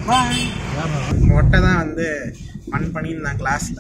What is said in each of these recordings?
பாய் மொட்டை தான் வந்து ஃபன் பண்ணியிருந்தேன் கிளாஸில்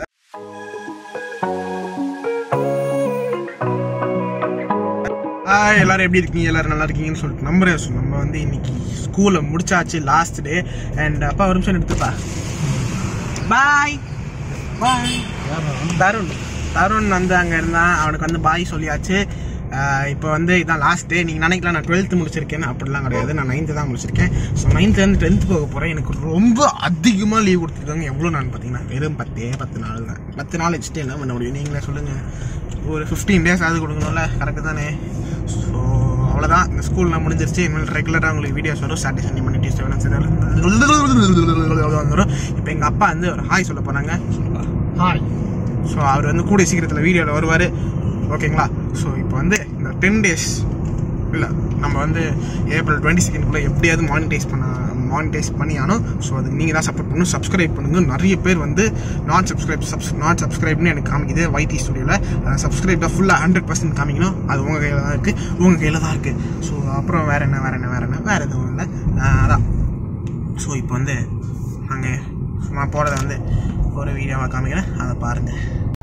ஹாய் எல்லாரும் எப்படி இருக்கீங்க எல்லாரும் நல்லா இருக்கீங்கன்னு சொல்லிட்டு நம்புறேன் so நம்ம வந்து இன்னைக்கு ஸ்கூலை முடிச்சாச்சு லாஸ்ட் டே அண்ட் அப்பா ஒரு நிமிஷம் எடுத்துப்பா பாய் பாய் தருண் தருண் வந்து அங்கே இருந்தான் அவனுக்கு வந்து பாய் சொல்லியாச்சு இப்போ வந்து இதான் லாஸ்ட் டே நீங்கள் நினைக்கலாம் நான் டுவெல்த்து முடிச்சிருக்கேன் அப்படிலாம் கிடையாது நான் நைன்த்து தான் முடிச்சிருக்கேன் ஸோ நைன்த்துலேருந்து டென்த்து போக போகிறேன் எனக்கு ரொம்ப அதிகமாக லீவ் கொடுத்துருக்காங்க எவ்வளோ நான் பார்த்தீங்கன்னா வெறும் பத்தே பத்து நாள் தான் பத்து நாள் வச்சுட்டு என்ன பண்ண முடியும் நீங்களே சொல்லுங்கள் ஒரு ஃபிஃப்டீன் டேஸ் ஆகுது கொடுக்கணும்ல கரெக்டு தானே ஸோ அவ்வளோதான் இந்த ஸ்கூலில் முடிஞ்சிருச்சு இனிமேல் ரெகுலராக உங்களுக்கு வீடியோஸ் வரும் சாட்டர்டே சண்டே மணி டியூஸ்டே வந்துடும் இப்போ எங்கள் அப்பா வந்து ஒரு ஹாய் சொல்ல போனாங்க ஹாய் ஸோ அவர் வந்து கூடிய சீக்கிரத்தில் வீடியோவில் வருவார் ஓகேங்களா ஸோ இப்போ வந்து இந்த டென் டேஸ் இல்லை நம்ம வந்து ஏப்ரல் டுவெண்ட்டி செகண்ட்குள்ளே எப்படியாவது மானிட்டைஸ் பண்ண மானிட்டைஸ் பண்ணி ஆனோம் ஸோ அதுக்கு நீங்கள் தான் சப்போர்ட் பண்ணணும் சப்ஸ்கிரைப் பண்ணுங்கள் நிறைய பேர் வந்து நான் சப்ஸ்கிரைப் சப்ஸ் நாட் சப்ஸ்கிரைப்னு எனக்கு காமிக்குது வைடி ஸ்டுடியோவில் சப்ஸ்கிரைப் தான் ஃபுல்லாக ஹண்ட்ரட் பர்சன்ட் காமிக்கணும் அது உங்கள் கையில் தான் இருக்குது உங்கள் கையில் தான் இருக்குது ஸோ அப்புறம் வேறு என்ன வேறு என்ன வேறு என்ன வேறு எதுவும் இல்லை அதான் ஸோ இப்போ வந்து நாங்கள் சும்மா போகிறத வந்து ஒரு வீடியோவாக காமிக்கிறேன் அதை பாருங்கள்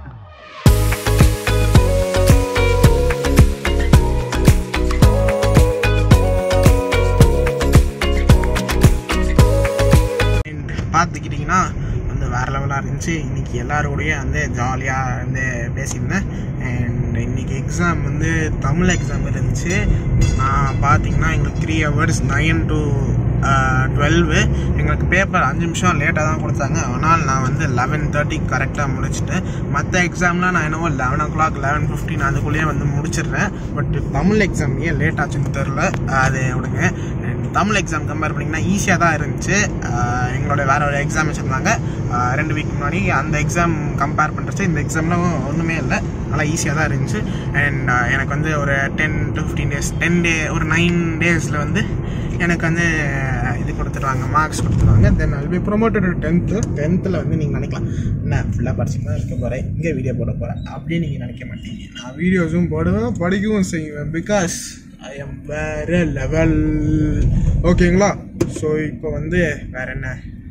And பார்த்துக்கிட்டிங்கன்னா வந்து வேறு லெவலாக இருந்துச்சு இன்னைக்கு எல்லாரோடய வந்து ஜாலியாக வந்து பேசியிருந்தேன் அண்ட் இன்னைக்கு எக்ஸாம் வந்து தமிழ் எக்ஸாம் இருந்துச்சு நான் பார்த்தீங்கன்னா எங்களுக்கு three hours nine to twelve எங்களுக்கு பேப்பர் அஞ்சு நிமிஷம் லேட்டாக தான் கொடுத்தாங்க ஆனால் நான் வந்து லெவன் தேர்ட்டி கரெக்டாக முடிச்சிட்டேன் மற்ற எக்ஸாம்லாம் நான் என்னவோ eleven o'clock eleven fifteen அதுக்குள்ளேயே வந்து முடிச்சிடுறேன் பட் தமிழ் எக்ஸாம் ஏன் லேட் ஆச்சுன்னு தெரில அது விடுங்க And தமிழ் எக்ஸாம் கம்பேர் பண்ணிங்கன்னா ஈஸியாக தான் இருந்துச்சு ஆஹ் எங்களோட வேற ஒரு எக்ஸாம் வச்சுருந்தாங்க ஆஹ் ரெண்டு வீக் முன்னாடி அந்த எக்ஸாம் கம்பேர் பண்ணுறச்சு இந்த எக்ஸாம்லாம் ஒன்றுமே இல்லை நல்லா ஈஸியாக தான் இருந்துச்சு அண்ட் எனக்கு வந்து ஒரு ten to fifteen days ten day ஒரு நைன் டேஸில் வந்து எனக்கு வந்து இது கொடுத்துருவாங்க மார்க்ஸ் கொடுத்துருவாங்க then all be promoted tenth டென்த்தில் வந்து நீங்கள் நினைக்கலாம் என்ன ஃபுல்லாக படிச்சுட்டு தான் இருக்க போகிறேன் இங்கே வீடியோ போட போகிறேன் அப்படின்னு நீங்கள் நினைக்க மாட்டீங்க நான் வீடியோஸும் போடுவேன் படிக்கவும் செய்வேன் பிகாஸ் ஐ எம் வேற லெவல் ஓகேங்களா ஸோ இப்போ வந்து வேற என்ன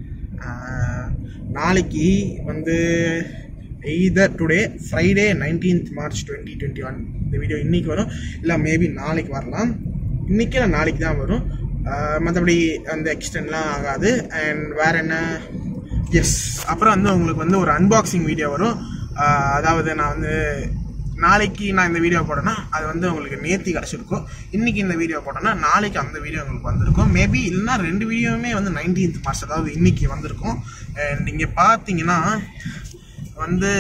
ஆஹ், நாளைக்கு வந்து either today Friday nineteenth March twenty twenty one இந்த வீடியோ இன்னைக்கு வரும் இல்லை மேபி நாளைக்கு வரலாம் இன்னைக்கு இல்லை நாளைக்கு தான் வரும் மற்றபடி அந்த எக்ஸ்டென்ட்லாம் ஆகாது அண்ட் வேற என்ன எஸ் அப்புறம் வந்து உங்களுக்கு வந்து ஒரு அன்பாக்சிங் வீடியோ வரும் ஆஹ் அதாவது நான் வந்து நாளைக்கு நான் இந்த வீடியோ போட்டேன்னா அது வந்து உங்களுக்கு நேத்தி கிடச்சிருக்கும் இன்னைக்கு இந்த வீடியோ போட்டேன்னா நாளைக்கு அந்த வீடியோ உங்களுக்கு வந்திருக்கும் மேபி இல்லைன்னா ரெண்டு வீடியோவுமே வந்து நைன்டீன்த் மார்ச் அதாவது இன்னைக்கு வந்திருக்கும் அண்ட் இங்கே பார்த்தீங்கன்னா வந்து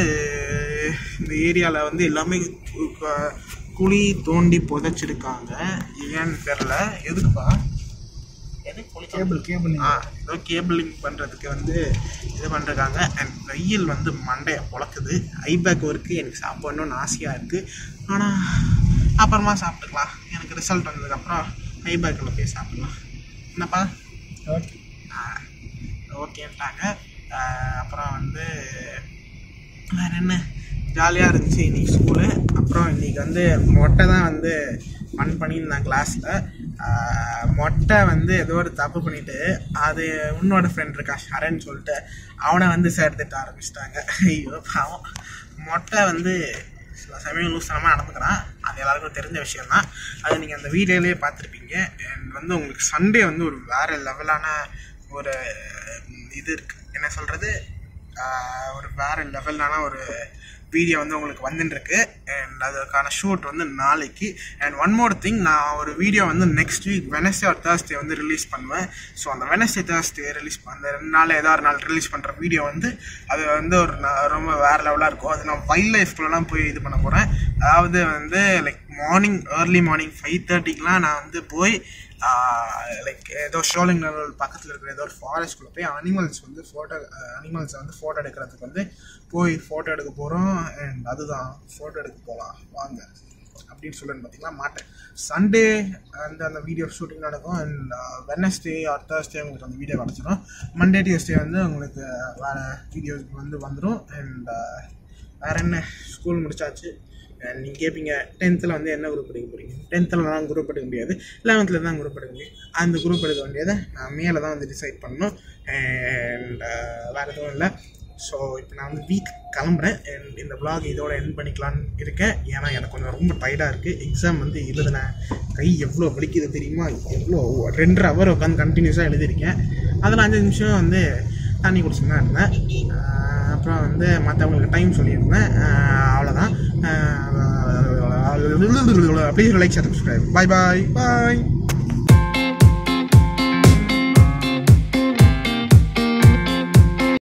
இந்த ஏரியாவில் வந்து எல்லாமே கு- கு- குழி தோண்டி புதைச்சிருக்காங்க ஏன்னு தெரில எதுக்குப்பா எதுக்கு குழி கேபிள் கேபிள் ஆ ஏதோ கேபிளிங் பண்ணுறதுக்கு வந்து இது பண்ணுறாங்க அண்ட் வெயில் வந்து மண்டையை பொழக்குது ஐபேக் ஒர்க்கு எனக்கு சாப்பிடணும்னு ஆசையாக இருக்குது ஆனால் அப்புறமா சாப்பிட்டுக்கலாம் எனக்கு ரிசல்ட் வந்ததுக்கப்புறம் ஐபேக்கில் போய் சாப்பிடலாம் என்னப்பா ஓகே ஓகேன்ட்டாங்க அப்புறம் வந்து வேற என்ன ஜாலியாக இருந்துச்சு இன்னைக்கு ஸ்கூலு அப்புறம் இன்னைக்கு வந்து மொட்டை தான் வந்து ஃபன் பண்ணியிருந்தேன் கிளாஸில் மொட்டை வந்து ஏதோ ஒரு தப்பு பண்ணிட்டு அது உன்னோட ஃப்ரெண்ட் இருக்கா ஷரண் சொல்லிட்டு அவனை வந்து சேர்த்துட்டு ஆரம்பிச்சிட்டாங்க ஐயோ பாவம் மொட்டை வந்து சில சமயம் லூசனமாக நடந்துக்கிறான் அது எல்லாருக்கும் தெரிஞ்ச விஷயம் தான் அது நீங்கள் அந்த வீடியோலேயே பார்த்துருப்பீங்க அண்ட் வந்து உங்களுக்கு சண்டே வந்து ஒரு வேற லெவலான ஒரு இது இருக்கு என்ன சொல்கிறது ஒரு வேற லெவலான ஒரு வீடியோ வந்து உங்களுக்கு வந்துட்டுருக்கு அண்ட் அதுக்கான ஷூட் வந்து நாளைக்கு அண்ட் ஒன் மோர் திங் நான் ஒரு வீடியோ வந்து next week Wednesday or Thursday வந்து ரிலீஸ் பண்ணுவேன் ஸோ அந்த வெனஸ்டே தேர்ஸ்டே ரிலீஸ் அந்த ரெண்டு நாள் ஏதாவது ஒரு நாள் ரிலீஸ் பண்ணுற வீடியோ வந்து அது வந்து ஒரு ந- ரொம்ப வேறு லெவலாக இருக்கும் அது நான் வைல்ட் லைஃப்குள்ளலாம் போய் இது பண்ண போகிறேன் அதாவது வந்து like morning early morning five தேர்ட்டிக்கெலாம் நான் வந்து போய் லைக் ஏதோ ஷோலிங் லெவல் பக்கத்தில் இருக்கிற ஏதோ ஒரு ஃபாரஸ்ட்குள்ளே போய் அனிமல்ஸ் வந்து ஃபோட்டோ அனிமல்ஸை வந்து ஃபோட்டோ எடுக்கிறதுக்கு வந்து போய் ஃபோட்டோ எடுக்க போகிறோம் அண்ட் அதுதான் ஃபோட்டோ எடுக்க போகலாம் வாங்க அப்படின்னு சொல்லுன்னு பார்த்தீங்கன்னா மாட்டேன் சண்டே அந்த அந்த வீடியோ ஷூட்டிங் நடக்கும் அண்ட் வெனஸ்டே ஆர் தேர்ஸ்டே உங்களுக்கு அந்த வீடியோ கிடச்சிடும் மண்டே டியூஸ்டே வந்து உங்களுக்கு வேறு வீடியோஸ் வந்து வந்துடும் அண்ட் வேற என்ன ஸ்கூல் முடிச்சாச்சு நீங்கள் கேட்பீங்க டென்த்தில் வந்து என்ன குரூப் எடுக்க போகிறீங்க டென்த்தில் தான் குரூப் எடுக்க முடியாது லெவன்த்தில் தான் குரூப் எடுக்க முடியும் அந்த குரூப் எடுக்க வேண்டியதை நான் மேலே தான் வந்து டிசைட் பண்ணணும் அண்ட் வேறு எதுவும் இல்லை ஸோ இப்போ நான் வந்து வீட்டுக்கு கிளம்புறேன் அண்ட் இந்த vlog இதோட என் பண்ணிக்கலான்னு இருக்கேன் ஏன்னா எனக்கு கொஞ்சம் ரொம்ப டயர்டாக இருக்குது எக்ஸாம் வந்து எழுதுனேன் கை எவ்வளோ வலிக்குது தெரியுமா எவ்வளோ ரெண்டரை ஹவர் உட்காந்து கண்டினியூஸாக எழுதியிருக்கேன் அதில் அஞ்சு நிமிஷம் வந்து தண்ணி குடிச்சுன்னு தான் இருந்தேன் ஆஹ் அப்புறம் வந்து மற்றவங்களுக்கு டைம் சொல்லியிருந்தேன் ஆஹ் அவ்வளோதான் please like subscribe bye bye bye